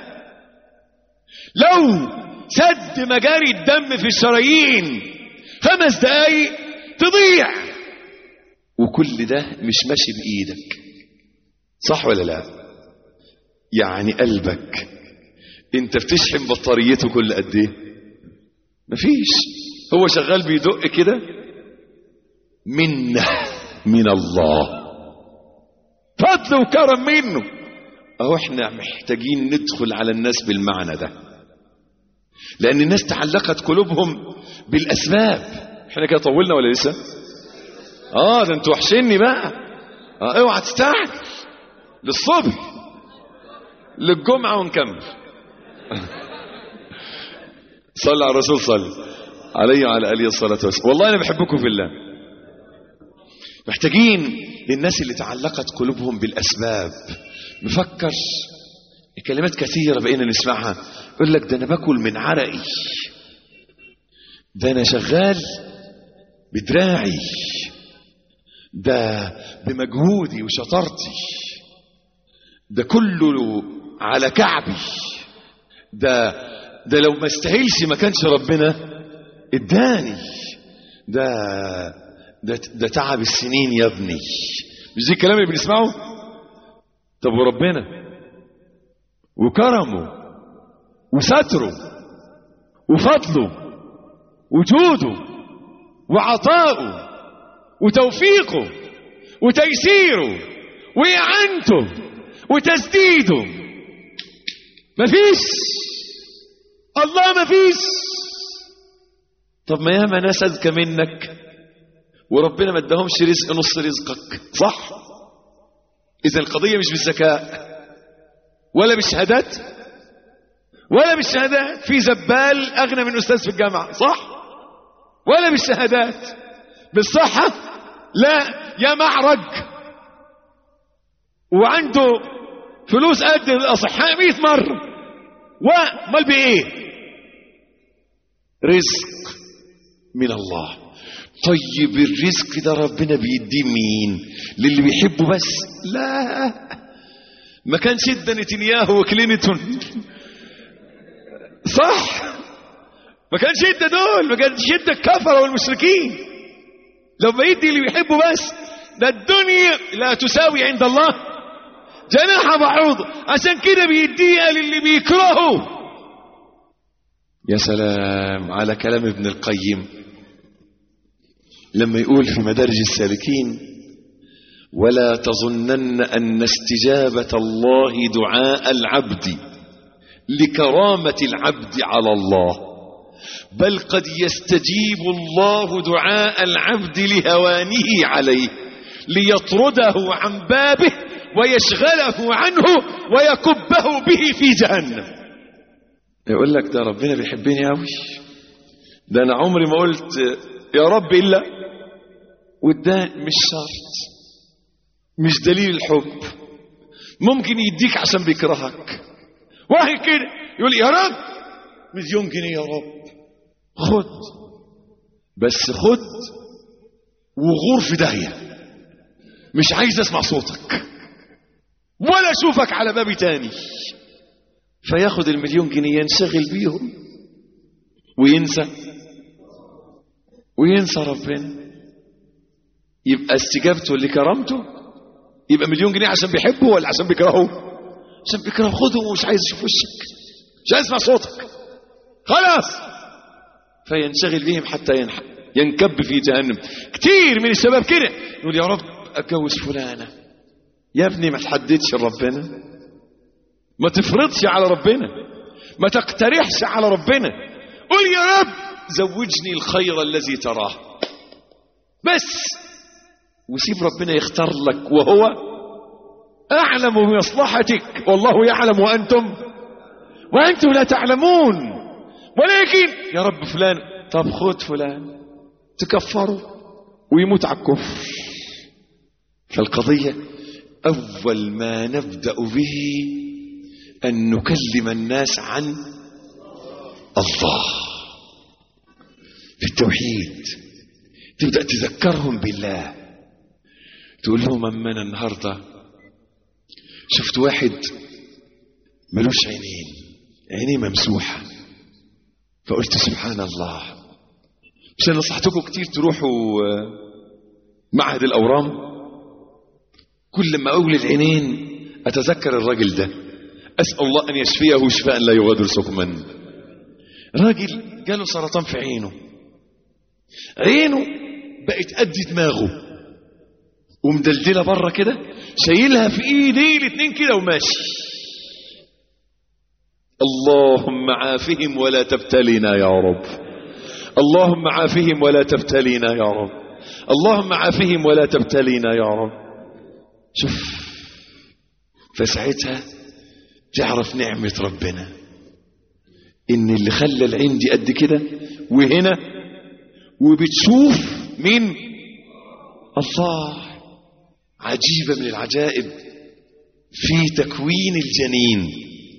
لو سد مجاري الدم في الشرايين خمس دقايق تضيع وكل ده مش ماشي بإيدك صح ولا لا يعني قلبك انت بتشحن بطاريته كل قد ايه مفيش هو شغال بيدق كده منه من الله فضل وكرم منه اهو احنا محتاجين ندخل على الناس بالمعنى ده لان الناس تعلقت قلوبهم بالاسباب احنا كده طولنا ولا لسه اه ده انتوا وحشني بقى اه اوعى تستعجل للصبح للجمعه ونكمل صلى على الرسول صلى عليه وعلى اله الصلاه والسلام والله انا بحبكم في الله محتاجين للناس اللي تعلقت قلوبهم بالأسباب نفكر كلمات كثيرة بقينا نسمعها يقول لك ده أنا باكل من عرقي ده أنا شغال بدراعي ده بمجهودي وشطارتي ده كله على كعبي ده ده لو ما استاهلش ما كانش ربنا اداني ده ده ده تعب السنين يا ابني مش دي الكلام اللي بنسمعه طب وربنا وكرمه وستره وفضله وجوده وعطاؤه وتوفيقه وتيسيره وإعانته وتسديده مفيش الله مفيش طب ما ياما ناس أذكى منك وربنا ما اداهمش رزق نص رزقك صح إذا القضية مش بالذكاء ولا بالشهادات ولا بالشهادات في زبال أغنى من أستاذ في الجامعة صح ولا بالشهادات بالصحة لا يا معرج وعنده فلوس قد الأصحاء مئة مرة ومال بإيه رزق من الله طيب الرزق ده ربنا بيديه مين للي بيحبه بس لا ما كانش ادى نتنياهو وكلينتون صح ما كانش ادى دول ما كانش ادى الكفره والمشركين لو بيدي اللي بيحبه بس ده الدنيا لا تساوي عند الله جناح بعوض عشان كده بيديها للي بيكرهه يا سلام على كلام ابن القيم لما يقول في مدارج السالكين ولا تظنن أن استجابة الله دعاء العبد لكرامة العبد على الله بل قد يستجيب الله دعاء العبد لهوانه عليه ليطرده عن بابه ويشغله عنه ويكبه به في جهنم يقول لك ده ربنا بيحبني قوي ده انا عمري ما قلت يا رب الا وده مش شرط مش دليل الحب ممكن يديك عشان بيكرهك واحد كده يقول يا رب مليون جنيه يا رب خد بس خد وغور في داهيه مش عايز اسمع صوتك ولا اشوفك على بابي تاني فياخد المليون جنيه ينشغل بيهم وينسى وينسى ربنا يبقى استجابته لكرامته يبقى مليون جنيه عشان بيحبه ولا عشان بيكرهه عشان بيكرهه خده ومش عايز يشوف وشك مش عايز يسمع صوتك خلاص فينشغل بهم حتى ينحى ينكب في جهنم كتير من الشباب كده يقول يا رب اتجوز فلانه يا ابني ما تحددش ربنا ما تفرضش على ربنا ما تقترحش على ربنا قل يا رب زوجني الخير الذي تراه بس وسيب ربنا يختار لك وهو أعلم بمصلحتك والله يعلم وأنتم وأنتم لا تعلمون ولكن يا رب فلان طب خد فلان تكفره ويموت على الكفر فالقضية أول ما نبدأ به أن نكلم الناس عن الله في التوحيد تبدأ تذكرهم بالله تقول لهم أما أنا النهاردة شفت واحد ملوش عينين عينيه ممسوحة فقلت سبحان الله مش أنا نصحتكم كتير تروحوا معهد الأورام كل ما أقول العينين أتذكر الراجل ده أسأل الله أن يشفيه شفاء لا يغادر سقما راجل جاله سرطان في عينه عينه بقت قد دماغه ومدلدلة بره كده شايلها في ايديه الاتنين كده وماشي اللهم عافهم ولا تبتلينا يا رب اللهم عافهم ولا تبتلينا يا رب اللهم عافهم ولا تبتلينا يا رب شوف فساعتها تعرف نعمة ربنا ان اللي خلى العين دي قد كده وهنا وبتشوف من الله عجيبة من العجائب في تكوين الجنين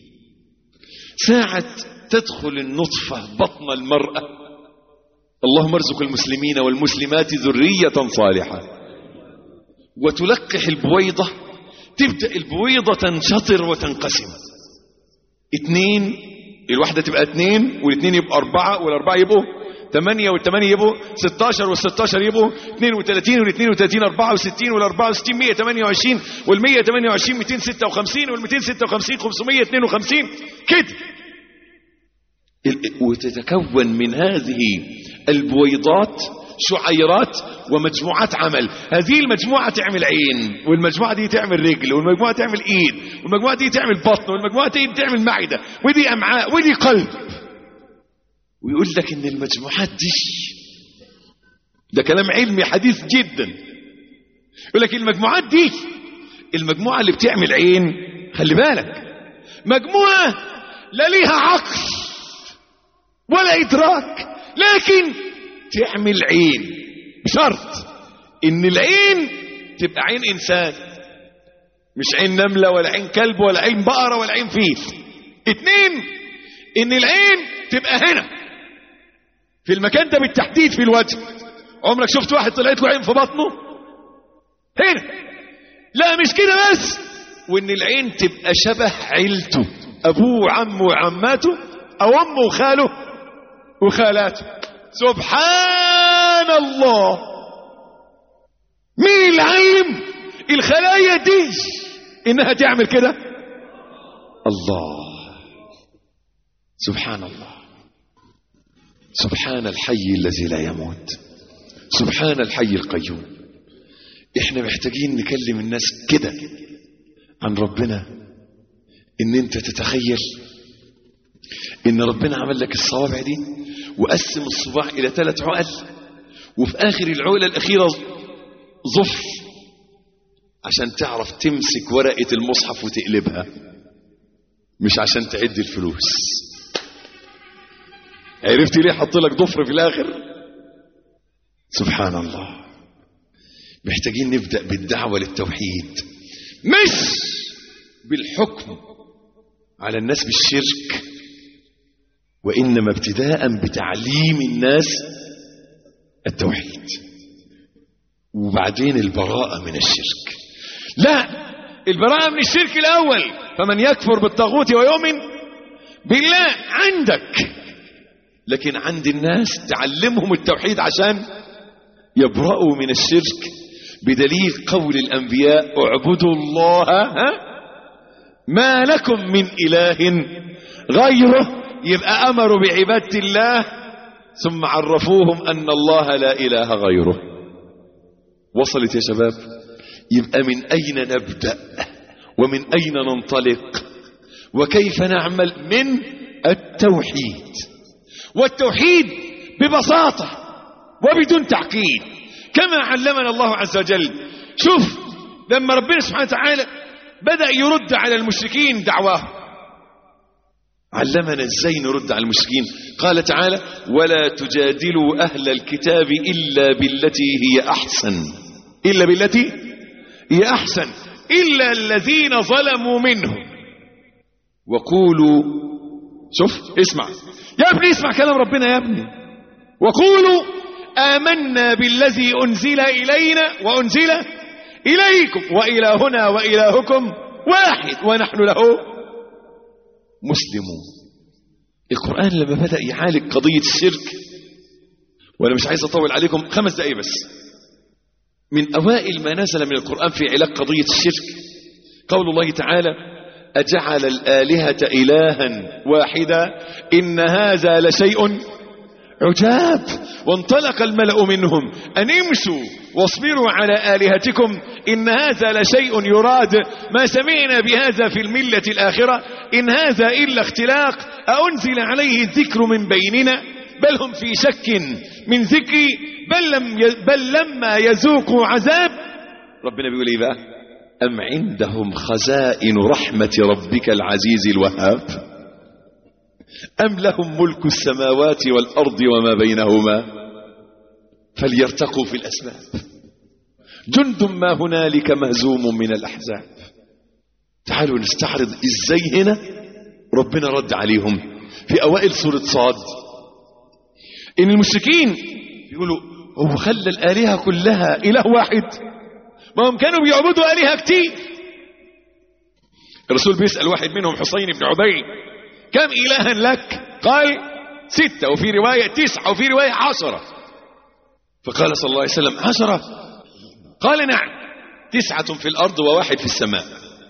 ساعة تدخل النطفة بطن المرأة اللهم ارزق المسلمين والمسلمات ذرية صالحة وتلقح البويضة تبدأ البويضة تنشطر وتنقسم اتنين الواحدة تبقى اتنين والاثنين يبقوا أربعة والأربعة يبقوا ثمانية والثمانية يبقوا 16 والستاشر يبقوا 32 والاثنين وثلاثين 64 والأربعة وستين 128 والمية 28 256 والميتين 56 552 كده وتتكون من هذه البويضات شعيرات ومجموعات عمل هذه المجموعة تعمل عين والمجموعة دي تعمل رجل والمجموعة تعمل ايد والمجموعة دي تعمل بطن والمجموعة دي تعمل معدة ودي امعاء ودي قلب ويقول لك ان المجموعات دي ده كلام علمي حديث جدا يقول لك المجموعات دي المجموعة اللي بتعمل عين خلي بالك مجموعة لا ليها عقل ولا إدراك لكن تعمل عين بشرط إن العين تبقى عين إنسان مش عين نملة ولا عين كلب ولا عين بقرة ولا عين فيل اتنين إن العين تبقى هنا في المكان ده بالتحديد في الوجه عمرك شفت واحد طلعت له عين في بطنه هنا لا مش كده بس وان العين تبقى شبه عيلته ابوه وعمه وعماته او امه وخاله وخالاته سبحان الله مين اللي علم الخلايا دي انها تعمل كده الله سبحان الله سبحان الحي الذي لا يموت سبحان الحي القيوم احنا محتاجين نكلم الناس كده عن ربنا ان انت تتخيل ان ربنا عمل لك الصوابع دي وقسم الصباع الى ثلاث عقل وفي اخر العقله الاخيره ظفر عشان تعرف تمسك ورقه المصحف وتقلبها مش عشان تعد الفلوس عرفت ليه حط لك ضفر في الاخر سبحان الله محتاجين نبدا بالدعوه للتوحيد مش بالحكم على الناس بالشرك وانما ابتداء بتعليم الناس التوحيد وبعدين البراءه من الشرك لا البراءه من الشرك الاول فمن يكفر بالطاغوت ويؤمن بالله عندك لكن عند الناس تعلمهم التوحيد عشان يبرأوا من الشرك بدليل قول الأنبياء اعبدوا الله ها ما لكم من إله غيره يبقى أمروا بعبادة الله ثم عرفوهم أن الله لا إله غيره وصلت يا شباب يبقى من أين نبدأ ومن أين ننطلق وكيف نعمل من التوحيد والتوحيد ببساطة وبدون تعقيد كما علمنا الله عز وجل شوف لما ربنا سبحانه وتعالى بدأ يرد على المشركين دعواهم علمنا ازاي نرد على المشركين قال تعالى ولا تجادلوا أهل الكتاب إلا بالتي هي أحسن إلا بالتي هي أحسن إلا الذين ظلموا منهم وقولوا شوف اسمع يا ابني اسمع كلام ربنا يا ابني وقولوا آمنا بالذي أنزل إلينا وأنزل إليكم وإلهنا وإلهكم واحد ونحن له مسلمون القرآن لما بدأ يعالج قضية الشرك وأنا مش عايز أطول عليكم خمس دقايق بس من أوائل ما نزل من القرآن في علاج قضية الشرك قول الله تعالى أجعل الآلهة إلها واحدا إن هذا لشيء عجاب وانطلق الملأ منهم أن امشوا واصبروا على آلهتكم إن هذا لشيء يراد ما سمعنا بهذا في الملة الآخرة إن هذا إلا اختلاق أأنزل عليه الذكر من بيننا بل هم في شك من ذكري بل, لم ي... بل لما يذوقوا عذاب ربنا بيقول إيه بقى أم عندهم خزائن رحمة ربك العزيز الوهاب أم لهم ملك السماوات والأرض وما بينهما فليرتقوا في الأسباب جند ما هنالك مهزوم من الأحزاب تعالوا نستعرض إزاي هنا ربنا رد عليهم في أوائل سورة صاد إن المشركين يقولوا هو خلى الآلهة كلها إله واحد ما هم كانوا بيعبدوا آلهة كتير الرسول بيسأل واحد منهم حسين بن عبيد كم إلها لك قال ستة وفي رواية تسعة وفي رواية عشرة فقال صلى الله عليه وسلم عشرة قال نعم تسعة في الأرض وواحد في السماء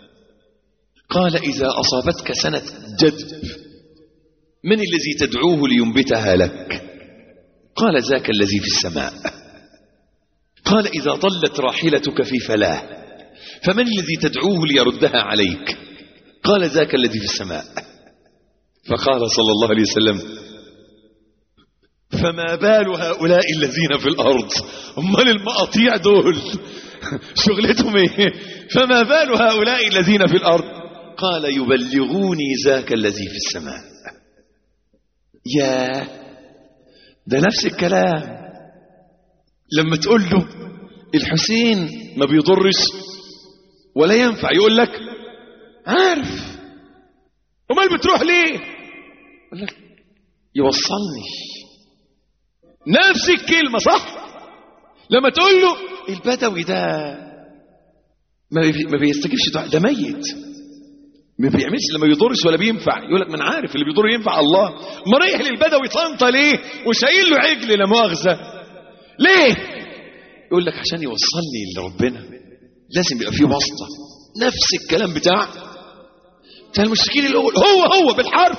قال إذا أصابتك سنة جدب من الذي تدعوه لينبتها لك قال ذاك الذي في السماء قال إذا ضلت راحلتك في فلاه فمن الذي تدعوه ليردها عليك قال ذاك الذي في السماء فقال صلى الله عليه وسلم فما بال هؤلاء الذين في الأرض امال المقاطيع دول شغلتهم ايه فما بال هؤلاء الذين في الارض قال يبلغوني ذاك الذي في السماء يا ده نفس الكلام لما تقول له الحسين ما بيضرش ولا ينفع يقول لك عارف امال بتروح ليه يقول لك يوصلني نفس الكلمه صح لما تقول له البدوي ده ما بي- ما بيستجيبش دعاء ده ميت ما بيعملش لما بيضرش ولا بينفع يقول لك ما انا عارف اللي بيضر ينفع الله ما رايح للبدوي طنطا ليه وشايل له عجل لا مؤاخذه ليه يقول لك عشان يوصلني لربنا لازم يبقى فيه واسطه نفس الكلام بتاع بتاع المشركين الاول هو هو بالحرف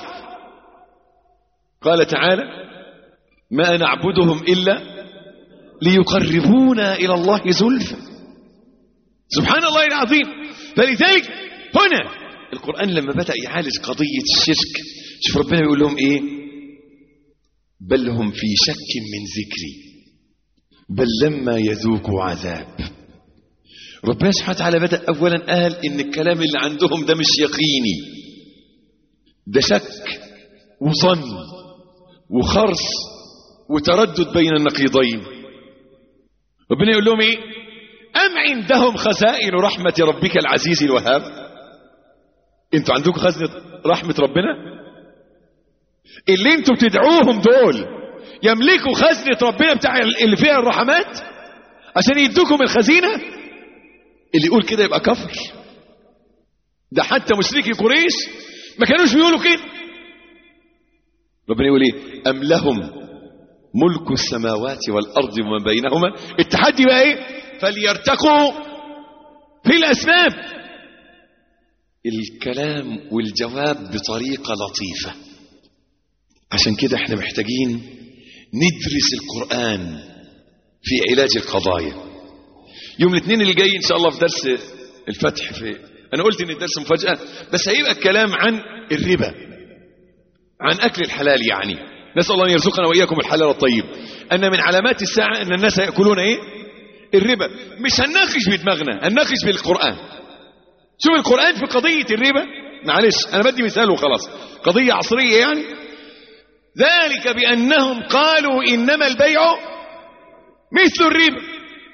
قال تعالى ما نعبدهم الا ليقربونا الى الله زلفى سبحان الله العظيم فلذلك هنا القرآن لما بدأ يعالج قضية الشرك شوف ربنا بيقول لهم ايه بل هم في شك من ذكري بل لما يذوقوا عذاب ربنا سبحانه وتعالى بدأ أولا قال إن الكلام اللي عندهم ده مش يقيني ده شك وظن وخرص وتردد بين النقيضين ربنا يقول لهم ايه أم عندهم خزائن رحمة ربك العزيز الوهاب انتوا عندكم خزنة رحمة ربنا اللي انتوا بتدعوهم دول يملكوا خزنة ربنا بتاع اللي فيها الرحمات عشان يدوكم الخزينة اللي يقول كده يبقى كفر ده حتى مشركي قريش ما كانوش بيقولوا كده ربنا يقول ايه ام لهم ملك السماوات والارض وما بينهما التحدي بقى ايه فليرتقوا في الاسباب الكلام والجواب بطريقه لطيفه عشان كده احنا محتاجين ندرس القران في علاج القضايا يوم الاثنين اللي جاي ان شاء الله في درس الفتح في انا قلت ان الدرس مفاجاه بس هيبقى الكلام عن الربا عن اكل الحلال يعني نسال الله ان يرزقنا واياكم الحلال الطيب ان من علامات الساعه ان الناس ياكلون ايه الربا مش هنناقش بدماغنا هنناقش بالقران شوف القران في قضيه الربا معلش انا بدي مثال وخلاص قضيه عصريه يعني ذلك بانهم قالوا انما البيع مثل الربا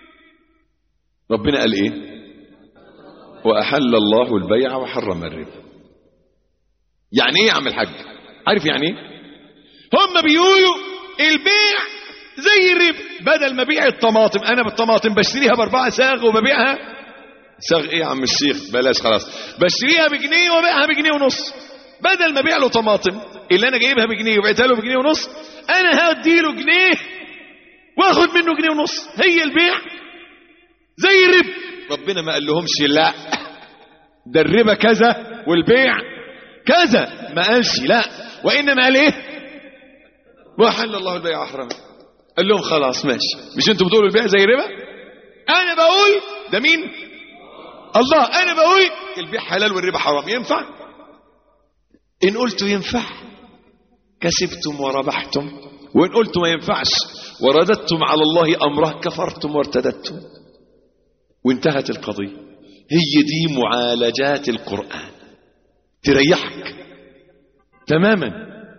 ربنا قال ايه واحل الله البيع وحرم الربا يعني ايه يا عم الحاج عارف يعني ايه هم بيقولوا البيع زي الربا بدل ما بيع الطماطم انا بالطماطم بشتريها باربعه ساغ وببيعها ساغ ايه يا عم الشيخ بلاش خلاص بشتريها بجنيه وبيعها بجنيه ونص بدل ما ابيع له طماطم اللي انا جايبها بجنيه وبعتها له بجنيه ونص انا هدي له جنيه واخد منه جنيه ونص هي البيع زي الربا ربنا ما قال لهمش لا ده الربا كذا والبيع كذا ما قالش لا وانما قال ايه وحل الله البيع وحرمه قال لهم خلاص ماشي مش انتوا بتقولوا البيع زي الربا انا بقول ده مين الله انا بقول البيع حلال والربا حرام ينفع ان قلت ينفع كسبتم وربحتم وان قلت ما ينفعش ورددتم على الله امره كفرتم وارتددتم وانتهت القضيه هي دي معالجات القران تريحك تماما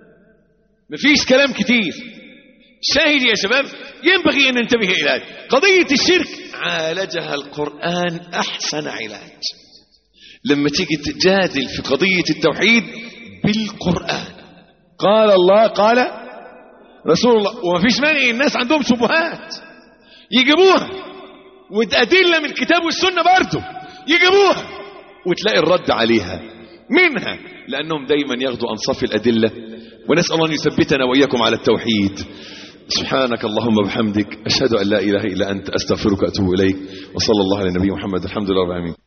مفيش كلام كتير شاهد يا شباب ينبغي ان ننتبه الى هذا قضيه الشرك عالجها القران احسن علاج لما تيجي تجادل في قضيه التوحيد بالقران قال الله قال رسول الله ومفيش مانع الناس عندهم شبهات يجيبوها وادله من الكتاب والسنه برضه يجيبوها وتلاقي الرد عليها منها لانهم دايما ياخذوا انصاف الادله ونسال الله ان يثبتنا واياكم على التوحيد سبحانك اللهم وبحمدك اشهد ان لا اله الا انت استغفرك واتوب اليك وصلى الله على نبينا محمد الحمد لله رب العالمين